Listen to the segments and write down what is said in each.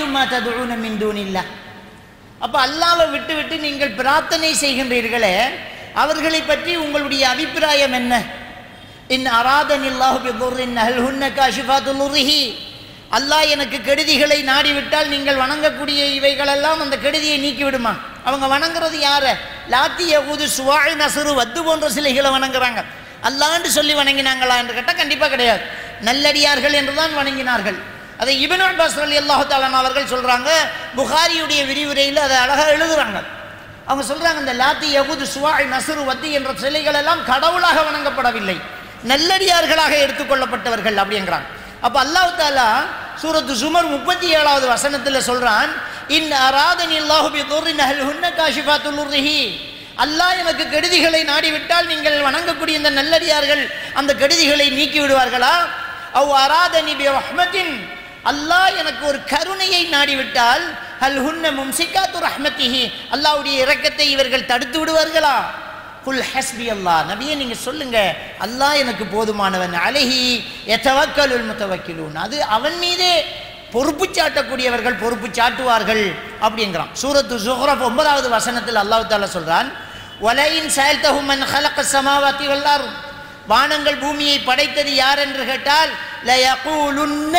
மா ததுஊன மின் தூனில்லாஹ் அப்ப அல்லாவை விட்டு விட்டு நீங்கள் பிரார்த்தனை செய்கின்றீர்களே அவர்களை பற்றி உங்களுடைய அபிப்பிராயம் என்ன இன் அராதனில்லாஹு பிதுர்ரின் ஹல் ஹுன்ன காஷிஃபாத்துல் உர்ரிஹி அல்லாஹ் எனக்கு கெடுதிகளை நாடிவிட்டால் நீங்கள் வணங்கக்கூடிய இவைகளெல்லாம் அந்த கெடுதியை நீக்கி விடுமா அவங்க வணங்குறது யார லாத்தி யகுது சுவாய் நசுரு வத்து போன்ற சிலைகளை வணங்குறாங்க அல்லாண்டு சொல்லி வணங்கினாங்களா என்று கேட்டால் கண்டிப்பாக கிடையாது நல்லடியார்கள் என்றுதான் வணங்கினார்கள் அதை இபின் அப்பாஸ் அலி அல்லாஹு தாலான் அவர்கள் சொல்றாங்க புகாரியுடைய விரிவுரையில் அதை அழகாக எழுதுறாங்க அவங்க சொல்றாங்க இந்த லாத்தி யகுது சுவாய் நசுரு வத்தி என்ற சிலைகள் எல்லாம் கடவுளாக வணங்கப்படவில்லை நல்லடியார்களாக எடுத்துக்கொள்ளப்பட்டவர்கள் அப்படிங்கிறாங்க அப்ப அல்லாஹ் தாலா சூரத்து சுமர் முப்பத்தி ஏழாவது வசனத்தில் சொல்றான் இன் அராதனி அல்லாஹு பி துர்ரின் ஹல் ஹுன்ன காஷிஃபாத்துல் உர்ரிஹி அல்லாஹ் எனக்கு கெடுதிகளை நாடிவிட்டால் நீங்கள் வணங்கக்கூடிய இந்த நல்லடியார்கள் அந்த கெடுதிகளை நீக்கி விடுவார்களா அவ் அராதனி பி ரஹ்மத்தின் அல்லாஹ் எனக்கு ஒரு கருணையை நாடிவிட்டால் ஹல் ஹுன்ன மும்சிகாத்து ரஹ்மத்திஹி அல்லாஹ்வுடைய இரக்கத்தை இவர்கள் தடுத்து விடுவார்களா குல் ஹஸ்பி அல்லாஹ் நபியே நீங்க சொல்லுங்க அல்லாஹ் எனக்கு போதுமானவன் அலஹி எத்தவக்கலுல் முத்தவக்கிலூன் அது அவன் மீதே பொறுப்பு சாட்டக்கூடியவர்கள் பொறுப்பு சாட்டுவார்கள் அப்படிங்கிறான் சூரத்து சுஹ்ரப் ஒன்பதாவது வசனத்தில் அல்லாஹ் தாலா சொல்றான் வலையின் செயல்தகும் மன் ஹலக்க சமாவாத்தி வல்லார் வானங்கள் பூமியை படைத்தது யார் என்று கேட்டால் லயகூலுன்ன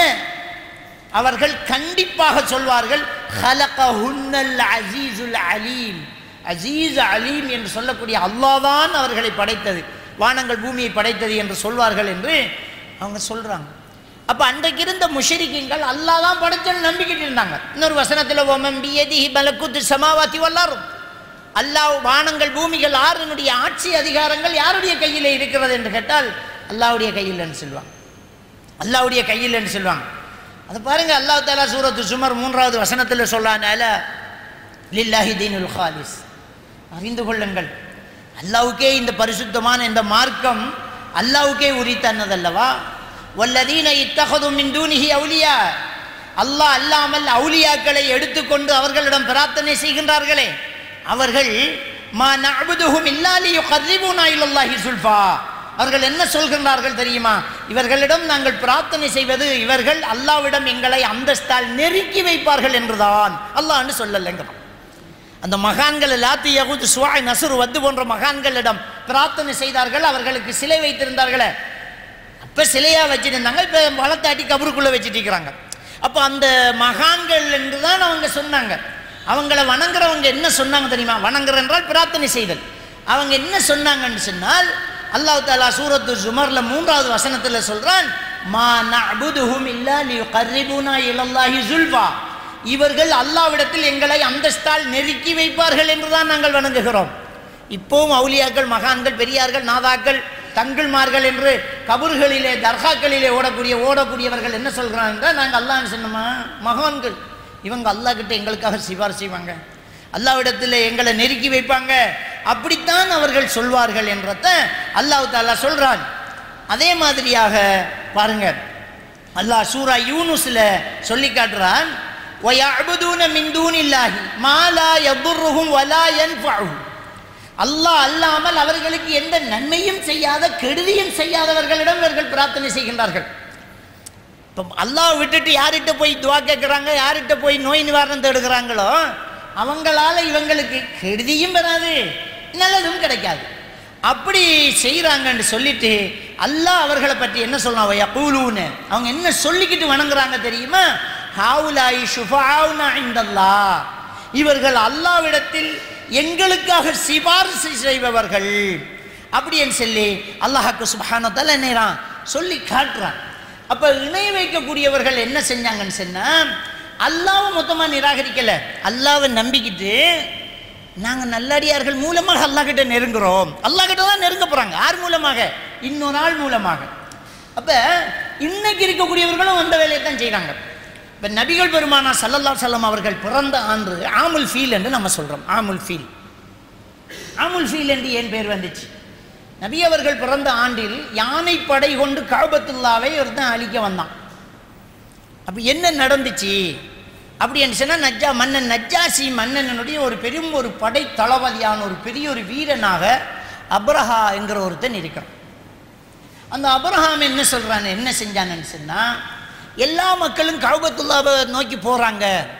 அவர்கள் கண்டிப்பாக சொல்வார்கள் ஹலகஹுன்னல் அசீசுல் அலீம் அசீஸ் அலீம் என்று சொல்லக்கூடிய அல்லாஹ்தான் அவர்களை படைத்தது வானங்கள் பூமியை படைத்தது என்று சொல்வார்கள் என்று அவங்க சொல்றாங்க அப்ப அன்றைக்கு இருந்த முஷரிக்கிங்கள் அல்லாஹ் தான் படைச்சல் நம்பிக்கிட்டு இருந்தாங்க இன்னொரு வசனத்தில் ஓமம் பியதிஹி பலக்குத்து சமாவாத்தி வல்லாரும் அல்லாஹ் வானங்கள் பூமிகள் ஆறுனுடைய ஆட்சி அதிகாரங்கள் யாருடைய கையில் இருக்கிறது என்று கேட்டால் அல்லாஹ்வுடைய கையில்னு சொல்லுவாங்க அல்லாஹ்வுடைய கையில்னு சொல்லுவாங்க அதை பாருங்க அல்லாஹ் தாலா சூரத்து சுமர் மூன்றாவது வசனத்தில் சொல்றானால லில்லாஹி தீனுல் ஹாலிஸ் அறிந்து கொள்ளுங்கள் அல்லாஹ்வுக்கே இந்த பரிசுத்தமான இந்த மார்க்கம் அல்லாஹ்வுக்கே உரித்தன்னதல்லவா வல்லதீன இத்தகது மின் தூனிஹி அவுலியா அல்லாஹ் அல்லாமல் அவுலியாக்களை எடுத்துக்கொண்டு அவர்களிடம் பிரார்த்தனை செய்கின்றார்களே அவர்கள் மா நஅபுதுஹும் இல்லா லியுகர்ரிபூனா இலல்லாஹி சுல்ஃபா அவர்கள் என்ன சொல்கின்றார்கள் தெரியுமா இவர்களிடம் நாங்கள் பிரார்த்தனை செய்வது இவர்கள் அல்லாவிடம் எங்களை அந்தஸ்தால் நெருக்கி வைப்பார்கள் என்றுதான் அல்லாஹ்னு சொல்லலைங்கிறான் அந்த மகான்கள் லாத்தி யகுத் சுவாய் நசுர் வத்து போன்ற மகான்களிடம் பிரார்த்தனை செய்தார்கள் அவர்களுக்கு சிலை வைத்திருந்தார்களே அப்ப சிலையா வச்சிருந்தாங்க இப்ப வளர்த்தாட்டி கபருக்குள்ள வச்சுட்டு இருக்கிறாங்க அப்போ அந்த மகான்கள் என்று தான் அவங்க சொன்னாங்க அவங்கள வணங்குறவங்க என்ன சொன்னாங்க தெரியுமா வணங்குற என்றால் பிரார்த்தனை செய்தல் அவங்க என்ன சொன்னாங்கன்னு சொன்னால் அல்லாஹ் தாலா சூரத்து ஜுமர்ல மூன்றாவது வசனத்துல சொல்றான் மா நஅபுதுஹும் இல்லா லியுகர்ரிபூனா இலல்லாஹி சுல்ஃபா இவர்கள் அல்லாவிடத்தில் எங்களை அந்தஸ்தால் நெருக்கி வைப்பார்கள் என்றுதான் நாங்கள் வணங்குகிறோம் இப்போவும் அவுலியாக்கள் மகான்கள் பெரியார்கள் நாதாக்கள் தங்கள்மார்கள் என்று கபர்களிலே தர்காக்களிலே ஓடக்கூடிய ஓடக்கூடியவர்கள் என்ன சொல்கிறாங்க என்றால் நாங்கள் அல்லாஹ்னு சொன்னோமா மகான்கள் இவங்க அல்லாஹ் கிட்ட எங்களுக்காக சிபார் செய்வாங்க அல்லாவிடத்தில் எங்களை நெருக்கி வைப்பாங்க அப்படித்தான் அவர்கள் சொல்வார்கள் என்றத அல்லாஹ் தாலா சொல்றான் அதே மாதிரியாக பாருங்க அல்லாஹ் சூரா யூனுஸ்ல சொல்லி காட்டுறான் وَيَعْبُدُونَ مِن دُونِ اللَّهِ مَا لَا يَضُرُّهُمْ وَلَا يَنفَعُهُم அல்லாஹ் அல்லாமல் அவர்களுக்கு எந்த நன்மையும் செய்யாத கெடுதியும் செய்யாதவர்களிடம் இவர்கள் பிரார்த்தனை செய்கின்றார்கள் இப்போ அல்லாஹ் விட்டுட்டு யார்கிட்ட போய் துவா கேட்குறாங்க யார்கிட்ட போய் நோய் நிவாரணம் தேடுகிறாங்களோ அவங்களால இவங்களுக்கு கெடுதியும் வராது நல்லதும் கிடைக்காது அப்படி செய்கிறாங்கன்னு சொல்லிட்டு அல்லாஹ் அவர்களை பற்றி என்ன சொல்றான் யகூலூன்னு அவங்க என்ன சொல்லிக்கிட்டு வணங்குறாங்க தெரியுமா ஹாவுலாய் ஷுஃபாவுனா இந்தல்லாஹ் இவர்கள் அல்லாவிடத்தில் எங்களுக்காக சிபாரிசு செய்பவர்கள் அப்படின்னு சொல்லி அல்லாஹாக்கு சுபஹானத்தால் என்னறான் சொல்லி காட்டுறான் அப்ப இணை வைக்கக்கூடியவர்கள் என்ன செஞ்சாங்கன்னு சொன்னா அல்லாவை மொத்தமா நிராகரிக்கல அல்லாவை நம்பிக்கிட்டு நாங்க நல்லடியார்கள் மூலமாக அல்லாஹ் கிட்ட நெருங்குறோம் அல்லாஹ் கிட்ட தான் நெருங்க போறாங்க யார் மூலமாக இன்னொரு ஆள் மூலமாக அப்ப இன்னைக்கு இருக்கக்கூடியவர்களும் அந்த வேலையை தான் செய்றாங்க இப்போ நபிகள் பெருமானா சல்லல்லா சல்லம் அவர்கள் பிறந்த ஆண்டு ஆமுல் ஃபீல் என்று நம்ம சொல்றோம் ஆமுல் ஃபீல் ஆமுல் ஃபீல் என்று ஏன் பேர் வந்துச்சு நபி அவர்கள் பிறந்த ஆண்டில் யானை படை கொண்டு காபத்துல்லாவை ஒருத்தன் அழிக்க வந்தான் அப்போ என்ன நடந்துச்சு அப்படின்னு சொன்னால் நஜ்ஜா மன்னன் நஜ்ஜாசி மன்னனுடைய ஒரு பெரும் ஒரு படை தளபதியான ஒரு பெரிய ஒரு வீரனாக அப்ரஹா என்கிற ஒருத்தன் இருக்கிறான் அந்த அப்ரஹாம் என்ன சொல்றான்னு என்ன செஞ்சான்னு சொன்னா எல்லா மக்களும் கவுபத்துல்லாவை நோக்கி போறாங்க